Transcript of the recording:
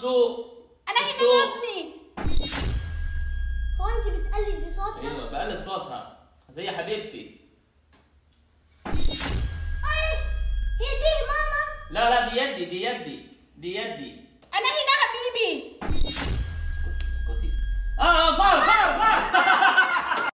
السوق انا هنا يا السوق. ابني هو انت بتقلدي صوتها؟ ايوه بقلد صوتها زي حبيبتي اي هي دي ماما لا لا دي يدي دي يدي دي يدي انا هنا حبيبي اسكتي اسكتي اه فار فار فار